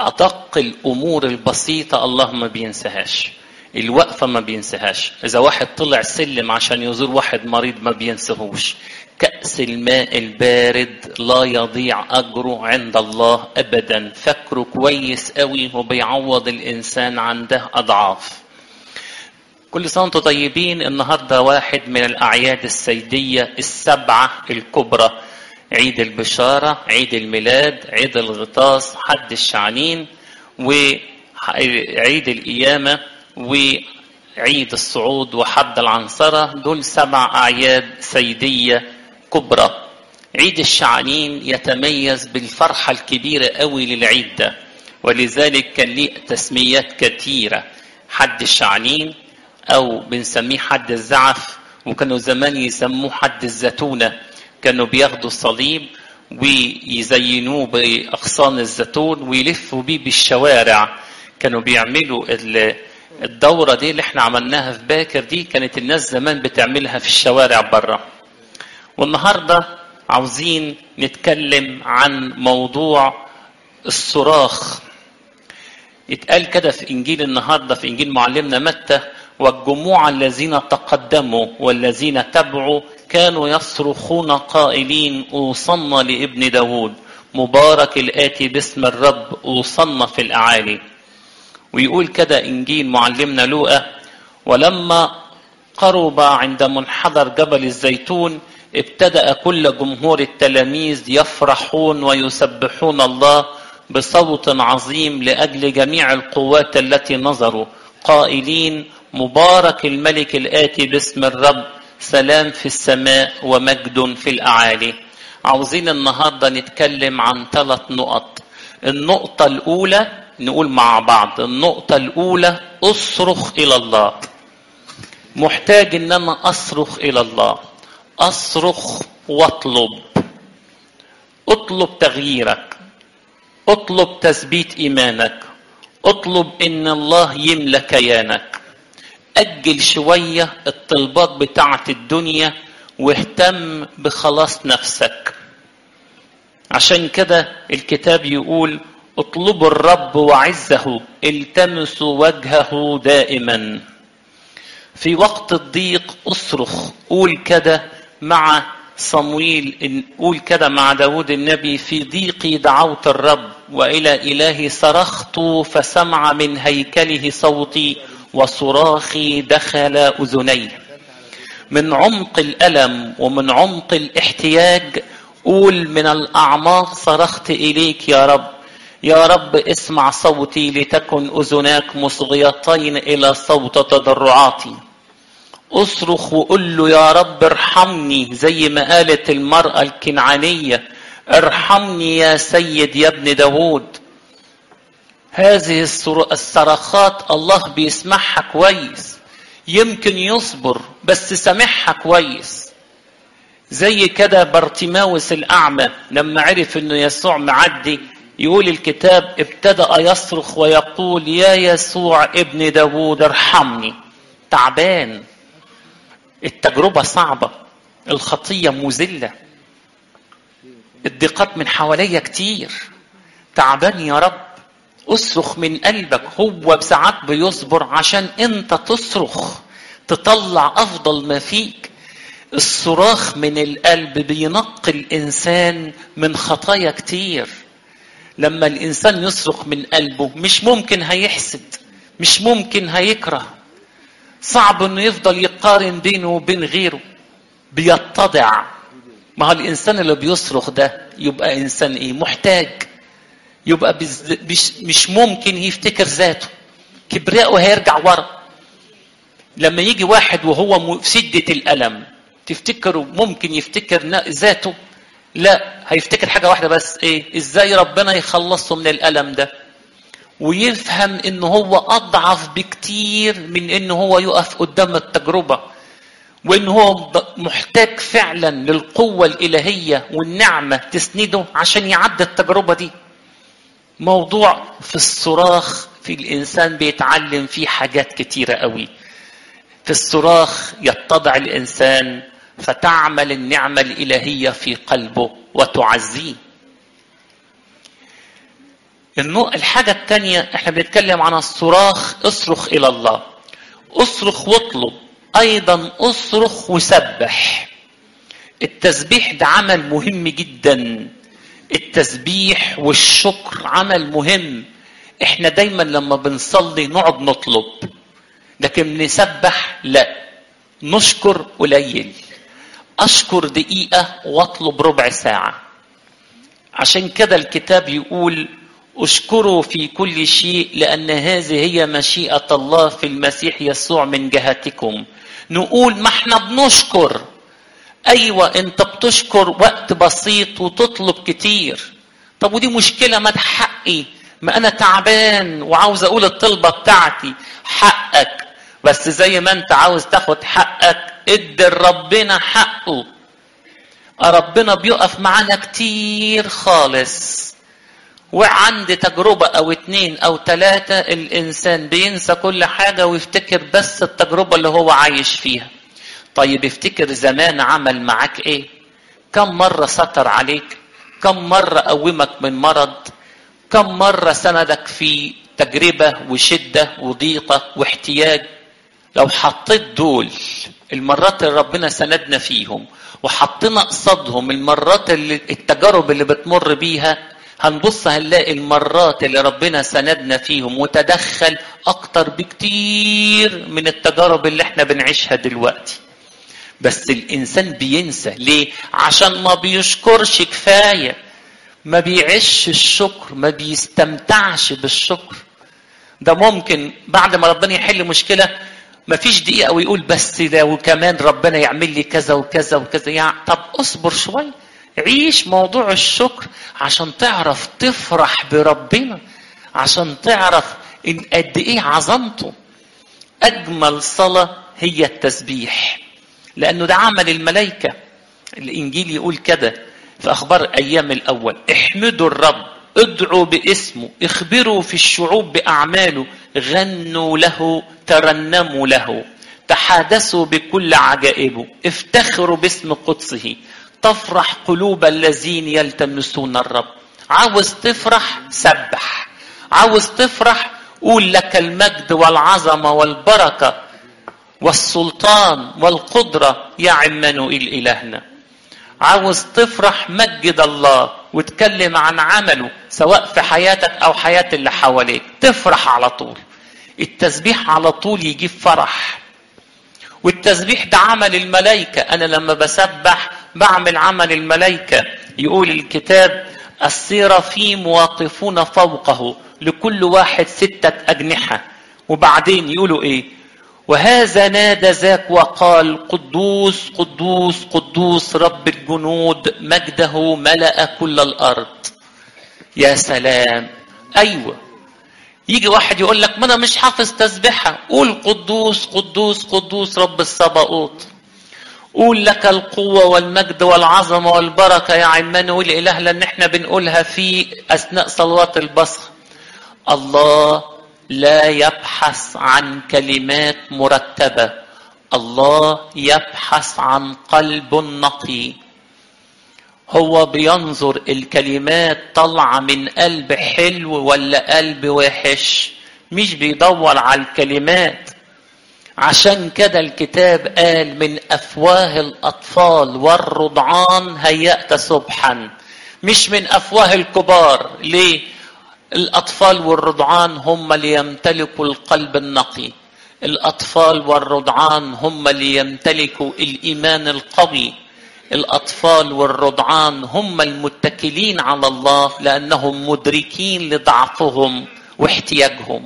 أدق الأمور البسيطة الله ما بينساهاش الوقفة ما بينساهاش إذا واحد طلع سلم عشان يزور واحد مريض ما بينساهوش كأس الماء البارد لا يضيع أجره عند الله أبدا فكره كويس قوي وبيعوض الإنسان عنده أضعاف كل سنة وانتم طيبين النهاردة واحد من الأعياد السيدية السبعة الكبرى عيد البشارة عيد الميلاد عيد الغطاس حد الشعنين وعيد القيامة وعيد الصعود وحد العنصرة دول سبع أعياد سيدية كبرى عيد الشعنين يتميز بالفرحة الكبيرة قوي للعيد ده ولذلك كان ليه تسميات كثيرة حد الشعنين أو بنسميه حد الزعف وكانوا زمان يسموه حد الزتونة كانوا بياخدوا الصليب ويزينوه بأغصان الزيتون ويلفوا بيه بالشوارع كانوا بيعملوا الدورة دي اللي احنا عملناها في باكر دي كانت الناس زمان بتعملها في الشوارع بره والنهاردة عاوزين نتكلم عن موضوع الصراخ يتقال كده في إنجيل النهاردة في إنجيل معلمنا متى والجموع الذين تقدموا والذين تبعوا كانوا يصرخون قائلين أوصنا لابن داود مبارك الآتي باسم الرب أوصنا في الأعالي ويقول كده إنجيل معلمنا لوقا ولما قرب عند منحدر جبل الزيتون ابتدأ كل جمهور التلاميذ يفرحون ويسبحون الله بصوت عظيم لأجل جميع القوات التي نظروا قائلين مبارك الملك الآتي باسم الرب سلام في السماء ومجد في الأعالي عاوزين النهاردة نتكلم عن ثلاث نقط النقطة الأولى نقول مع بعض النقطة الأولى أصرخ إلى الله محتاج إن أنا أصرخ إلى الله أصرخ واطلب اطلب تغييرك اطلب تثبيت إيمانك اطلب إن الله يملى كيانك أجل شوية الطلبات بتاعة الدنيا واهتم بخلاص نفسك عشان كده الكتاب يقول اطلبوا الرب وعزه التمسوا وجهه دائما في وقت الضيق اصرخ قول كده مع صمويل قول كده مع داود النبي في ضيقي دعوت الرب وإلى إلهي صرخت فسمع من هيكله صوتي وصراخي دخل أذني من عمق الألم ومن عمق الاحتياج قول من الأعماق صرخت إليك يا رب يا رب اسمع صوتي لتكن أذناك مصغيتين إلى صوت تضرعاتي اصرخ وقول له يا رب ارحمني زي ما قالت المرأة الكنعانية ارحمني يا سيد يا ابن داود هذه الصرخات الله بيسمعها كويس يمكن يصبر بس سامعها كويس زي كده بارتيماوس الأعمى لما عرف انه يسوع معدي يقول الكتاب ابتدأ يصرخ ويقول يا يسوع ابن داود ارحمني تعبان التجربة صعبة الخطية مذلة الضيقات من حواليا كتير تعبان يا رب اصرخ من قلبك هو بساعات بيصبر عشان انت تصرخ تطلع افضل ما فيك الصراخ من القلب بينقي الانسان من خطايا كتير لما الانسان يصرخ من قلبه مش ممكن هيحسد مش ممكن هيكره صعب انه يفضل يقارن بينه وبين غيره بيتضع ما هو الانسان اللي بيصرخ ده يبقى انسان ايه محتاج يبقى مش, مش ممكن يفتكر ذاته كبرياءه هيرجع ورا لما يجي واحد وهو في شدة الألم تفتكره ممكن يفتكر ذاته لا هيفتكر حاجة واحدة بس ايه ازاي ربنا يخلصه من الألم ده ويفهم ان هو اضعف بكتير من ان هو يقف قدام التجربة وان هو محتاج فعلا للقوة الالهية والنعمة تسنده عشان يعدي التجربة دي موضوع في الصراخ في الانسان بيتعلم فيه حاجات كتيرة قوي في الصراخ يتضع الانسان فتعمل النعمة الإلهية في قلبه وتعزيه الحاجة الثانية احنا بنتكلم عن الصراخ اصرخ إلى الله اصرخ واطلب أيضا اصرخ وسبح التسبيح ده عمل مهم جدا التسبيح والشكر عمل مهم احنا دايما لما بنصلي نقعد نطلب لكن نسبح لا نشكر قليل اشكر دقيقه واطلب ربع ساعه عشان كده الكتاب يقول اشكروا في كل شيء لان هذه هي مشيئه الله في المسيح يسوع من جهتكم نقول ما احنا بنشكر ايوه انت بتشكر وقت بسيط وتطلب كتير طب ودي مشكله ما حقي ما انا تعبان وعاوز اقول الطلبه بتاعتي حقك بس زي ما انت عاوز تاخد حقك ادي ربنا حقه ربنا بيقف معانا كتير خالص وعند تجربة أو اتنين أو تلاتة الإنسان بينسى كل حاجة ويفتكر بس التجربة اللي هو عايش فيها طيب افتكر زمان عمل معاك ايه كم مرة ستر عليك كم مرة قومك من مرض كم مرة سندك في تجربة وشدة وضيقة واحتياج لو حطيت دول المرات اللي ربنا سندنا فيهم وحطينا قصادهم المرات اللي التجارب اللي بتمر بيها هنبص هنلاقي المرات اللي ربنا سندنا فيهم وتدخل اكتر بكتير من التجارب اللي احنا بنعيشها دلوقتي بس الانسان بينسى ليه عشان ما بيشكرش كفايه ما بيعيش الشكر ما بيستمتعش بالشكر ده ممكن بعد ما ربنا يحل مشكله ما فيش دقيقه ويقول بس ده وكمان ربنا يعمل لي كذا وكذا وكذا يعني طب اصبر شويه عيش موضوع الشكر عشان تعرف تفرح بربنا عشان تعرف ان قد ايه عظمته اجمل صلاه هي التسبيح لانه ده عمل الملائكه الانجيل يقول كده في اخبار ايام الاول احمدوا الرب ادعوا باسمه اخبروا في الشعوب باعماله غنوا له ترنموا له تحادثوا بكل عجائبه افتخروا باسم قدسه تفرح قلوب الذين يلتمسون الرب عاوز تفرح سبح عاوز تفرح قول لك المجد والعظمه والبركه والسلطان والقدره يا عمانوئيل الهنا عاوز تفرح مجد الله وتكلم عن عمله سواء في حياتك او حياه اللي حواليك تفرح على طول التسبيح على طول يجيب فرح والتسبيح ده عمل الملائكه انا لما بسبح بعمل عمل الملائكه يقول الكتاب السيرافيم واقفون فوقه لكل واحد ستة أجنحة وبعدين يقولوا إيه وهذا نادى ذاك وقال قدوس قدوس قدوس رب الجنود مجده ملأ كل الأرض يا سلام أيوة يجي واحد يقول لك ما أنا مش حافظ تسبيحة قول قدوس قدوس قدوس رب الصباؤوت قول لك القوة والمجد والعظمة والبركة يا عمانويل الإله لأن احنا بنقولها في أثناء صلوات البصخ الله لا يبحث عن كلمات مرتبة الله يبحث عن قلب نقي هو بينظر الكلمات طالعة من قلب حلو ولا قلب وحش مش بيدور على الكلمات عشان كده الكتاب قال من افواه الاطفال والرضعان هيأت سبحا مش من افواه الكبار ليه الاطفال والرضعان هم اللي يمتلكوا القلب النقي الاطفال والرضعان هم اللي يمتلكوا الايمان القوي الاطفال والرضعان هم المتكلين على الله لانهم مدركين لضعفهم واحتياجهم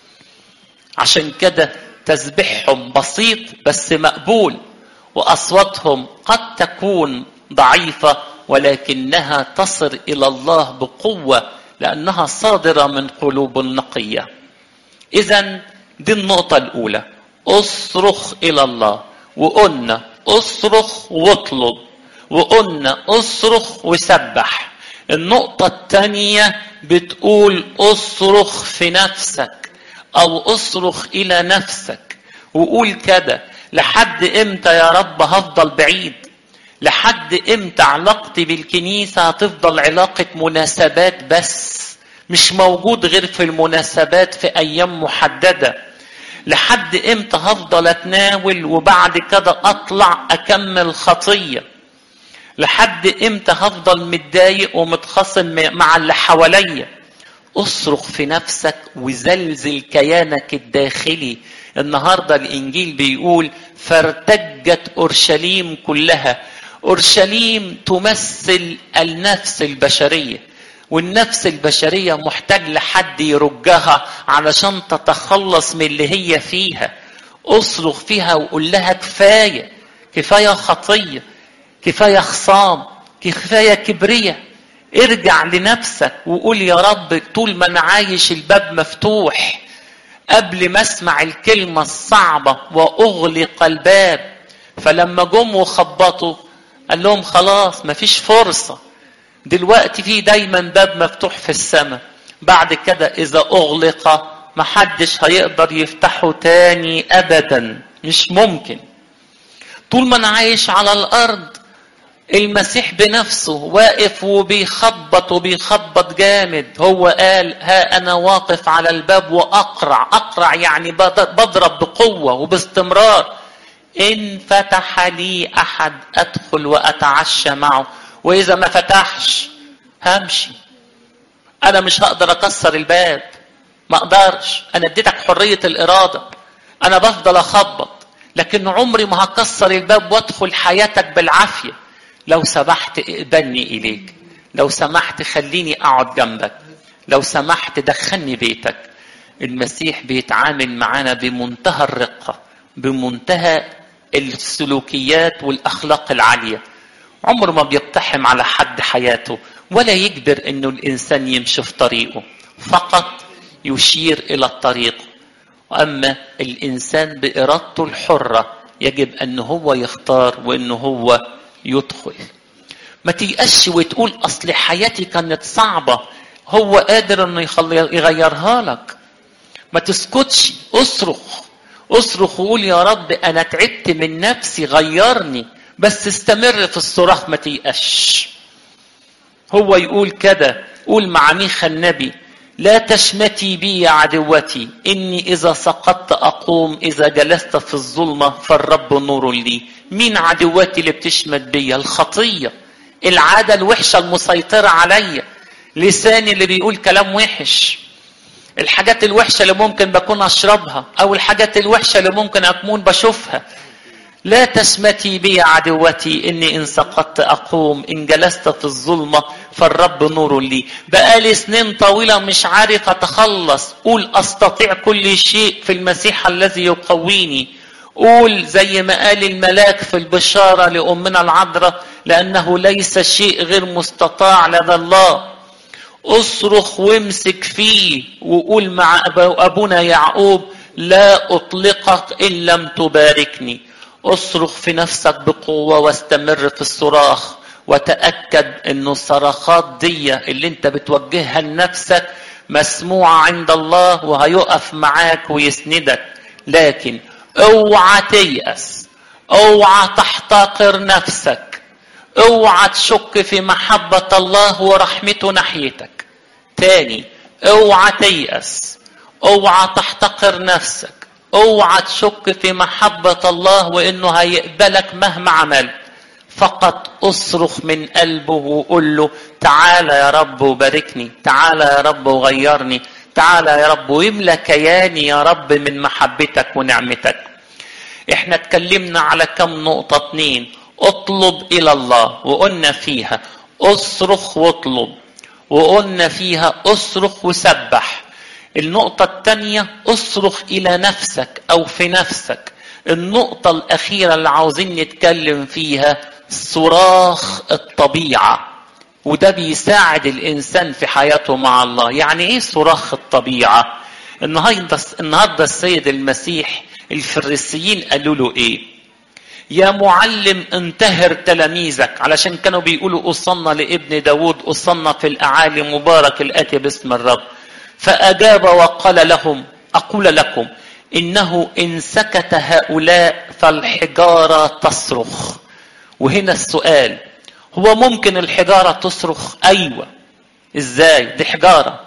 عشان كده تسبيحهم بسيط بس مقبول واصواتهم قد تكون ضعيفه ولكنها تصل الى الله بقوه لانها صادره من قلوب نقيه اذا دي النقطه الاولى اصرخ الى الله وقلنا اصرخ واطلب وقلنا اصرخ وسبح النقطه الثانيه بتقول اصرخ في نفسك او اصرخ الى نفسك وقول كده لحد امتى يا رب هفضل بعيد لحد امتى علاقتي بالكنيسه هتفضل علاقه مناسبات بس مش موجود غير في المناسبات في ايام محدده لحد امتى هفضل اتناول وبعد كده اطلع اكمل خطيه لحد امتى هفضل متضايق ومتخاصم مع اللي حواليا اصرخ في نفسك وزلزل كيانك الداخلي النهارده الانجيل بيقول فارتجت اورشليم كلها اورشليم تمثل النفس البشريه والنفس البشريه محتاج لحد يرجها علشان تتخلص من اللي هي فيها اصرخ فيها وقول لها كفايه كفايه خطيه كفايه خصام كفايه كبريه ارجع لنفسك وقول يا رب طول ما انا عايش الباب مفتوح قبل ما اسمع الكلمه الصعبه واغلق الباب فلما جم وخبطوا قال لهم خلاص مفيش فرصه دلوقتي في دايما باب مفتوح في السماء بعد كده اذا اغلق محدش هيقدر يفتحه تاني ابدا مش ممكن طول ما انا عايش على الارض المسيح بنفسه واقف وبيخبط وبيخبط جامد هو قال ها انا واقف على الباب واقرع اقرع يعني بضرب بقوه وباستمرار ان فتح لي احد ادخل واتعشى معه واذا ما فتحش همشي انا مش هقدر اكسر الباب ما اقدرش انا اديتك حريه الاراده انا بفضل اخبط لكن عمري ما هكسر الباب وادخل حياتك بالعافيه لو سمحت اقبلني اليك لو سمحت خليني اقعد جنبك لو سمحت دخلني بيتك المسيح بيتعامل معانا بمنتهى الرقه بمنتهى السلوكيات والاخلاق العاليه عمره ما بيقتحم على حد حياته ولا يجبر انه الانسان يمشي في طريقه فقط يشير الى الطريق اما الانسان بارادته الحره يجب ان هو يختار وان هو يدخل ما تيأسش وتقول اصل حياتي كانت صعبه هو قادر انه يغيرها لك ما تسكتش اصرخ اصرخ وقول يا رب انا تعبت من نفسي غيرني بس استمر في الصراخ ما تيأسش هو يقول كده قول مع ميخا النبي لا تشمتي بي يا عدوتي إني إذا سقطت أقوم إذا جلست في الظلمة فالرب نور لي مين عدوتي اللي بتشمت بيا الخطية العادة الوحشة المسيطرة عليا لساني اللي بيقول كلام وحش الحاجات الوحشة اللي ممكن بكون أشربها أو الحاجات الوحشة اللي ممكن أكون بشوفها لا تسمتي بي عدوتي إني إن سقطت أقوم إن جلست في الظلمة فالرب نور لي بقالي سنين طويلة مش عارف أتخلص قول أستطيع كل شيء في المسيح الذي يقويني قول زي ما قال الملاك في البشارة لأمنا العذراء لأنه ليس شيء غير مستطاع لدى الله اصرخ وامسك فيه وقول مع أبونا يعقوب لا أطلقك إن لم تباركني اصرخ في نفسك بقوة واستمر في الصراخ وتأكد أن الصراخات دي اللي انت بتوجهها لنفسك مسموعة عند الله وهيقف معاك ويسندك لكن اوعى تيأس اوعى تحتقر نفسك اوعى تشك في محبة الله ورحمته ناحيتك تاني اوعى تيأس اوعى تحتقر نفسك اوعى تشك في محبة الله وانه هيقبلك مهما عملت فقط اصرخ من قلبه وقول له تعالى يا رب وباركني تعالى يا رب وغيرني تعالى يا رب ويملى كياني يا رب من محبتك ونعمتك احنا اتكلمنا على كم نقطة اتنين اطلب الى الله وقلنا فيها اصرخ واطلب وقلنا فيها اصرخ وسبح النقطة الثانية اصرخ إلى نفسك أو في نفسك النقطة الأخيرة اللي عاوزين نتكلم فيها صراخ الطبيعة وده بيساعد الإنسان في حياته مع الله يعني إيه صراخ الطبيعة النهاردة, النهاردة السيد المسيح الفريسيين قالوا له إيه يا معلم انتهر تلاميذك علشان كانوا بيقولوا أصلنا لابن داود أصلنا في الأعالي مبارك الآتي باسم الرب فأجاب وقال لهم أقول لكم إنه إن سكت هؤلاء فالحجارة تصرخ وهنا السؤال هو ممكن الحجارة تصرخ أيوة إزاي دي حجارة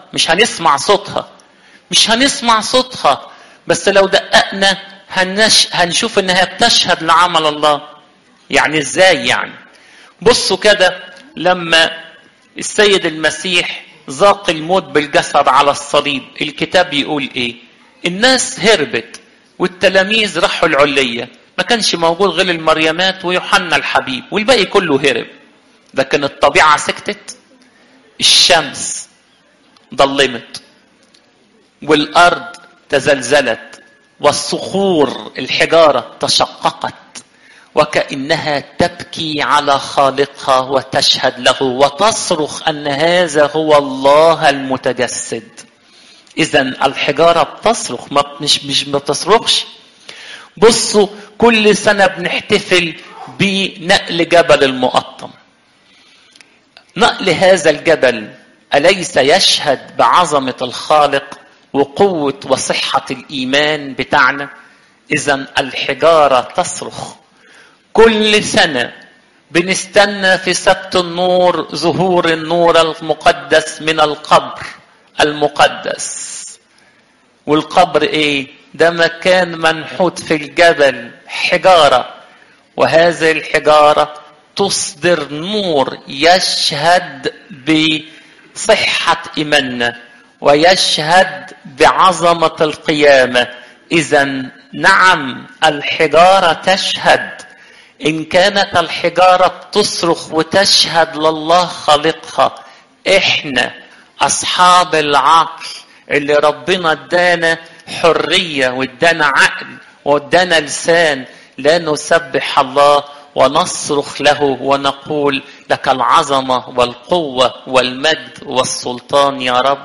مش هنسمع صوتها مش هنسمع صوتها بس لو دققنا هنش هنشوف انها بتشهد لعمل الله يعني ازاي يعني بصوا كده لما السيد المسيح ذاق الموت بالجسد على الصليب الكتاب يقول ايه الناس هربت والتلاميذ راحوا العليه ما كانش موجود غير المريمات ويوحنا الحبيب والباقي كله هرب لكن الطبيعه سكتت الشمس ضلمت والارض تزلزلت والصخور الحجاره تشققت وكانها تبكي على خالقها وتشهد له وتصرخ ان هذا هو الله المتجسد اذا الحجاره بتصرخ ما مش مش ما بتصرخش بصوا كل سنه بنحتفل بنقل جبل المقطم نقل هذا الجبل اليس يشهد بعظمه الخالق وقوه وصحه الايمان بتاعنا اذا الحجاره تصرخ كل سنه بنستنى في سبت النور ظهور النور المقدس من القبر المقدس والقبر ايه ده مكان منحوت في الجبل حجاره وهذه الحجاره تصدر نور يشهد بصحه ايماننا ويشهد بعظمه القيامه اذا نعم الحجاره تشهد ان كانت الحجاره بتصرخ وتشهد لله خالقها احنا اصحاب العقل اللي ربنا ادانا حريه وادانا عقل وادانا لسان لا نسبح الله ونصرخ له ونقول لك العظمه والقوه والمجد والسلطان يا رب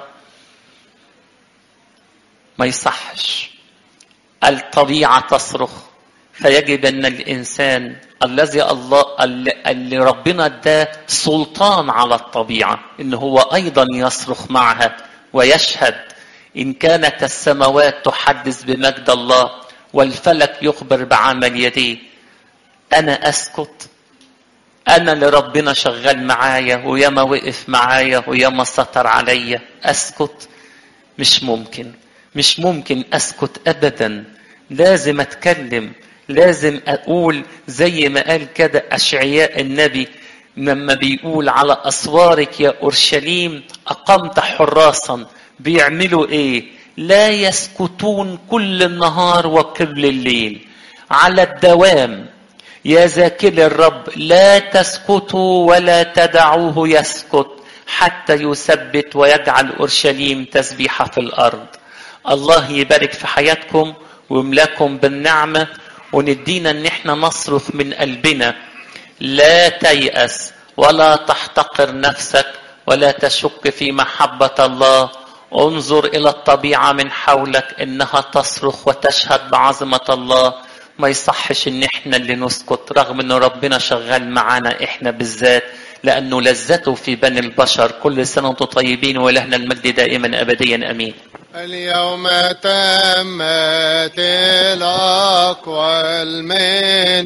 ما يصحش الطبيعه تصرخ فيجب ان الانسان الذي الله اللي ربنا اداه سلطان على الطبيعه ان هو ايضا يصرخ معها ويشهد ان كانت السماوات تحدث بمجد الله والفلك يخبر بعمل يديه انا اسكت انا اللي ربنا شغال معايا وياما وقف معايا وياما ستر عليا اسكت مش ممكن مش ممكن اسكت ابدا لازم اتكلم لازم اقول زي ما قال كده اشعياء النبي لما بيقول على اسوارك يا اورشليم اقمت حراسا بيعملوا ايه لا يسكتون كل النهار وكل الليل على الدوام يا ذاكر الرب لا تسكتوا ولا تدعوه يسكت حتى يثبت ويجعل اورشليم تسبيحه في الارض الله يبارك في حياتكم ويملاكم بالنعمه وندينا ان احنا نصرخ من قلبنا لا تيأس ولا تحتقر نفسك ولا تشك في محبة الله انظر إلى الطبيعة من حولك إنها تصرخ وتشهد بعظمة الله ما يصحش إن إحنا اللي نسكت رغم إن ربنا شغال معانا إحنا بالذات لأنه لذته في بني البشر كل سنة وأنتم طيبين ولهنا المجد دائما أبديا أمين اليوم تمت الأقوال من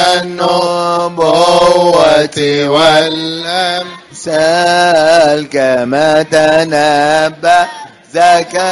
النبوة والأمثال سال كما تنبأ زكريا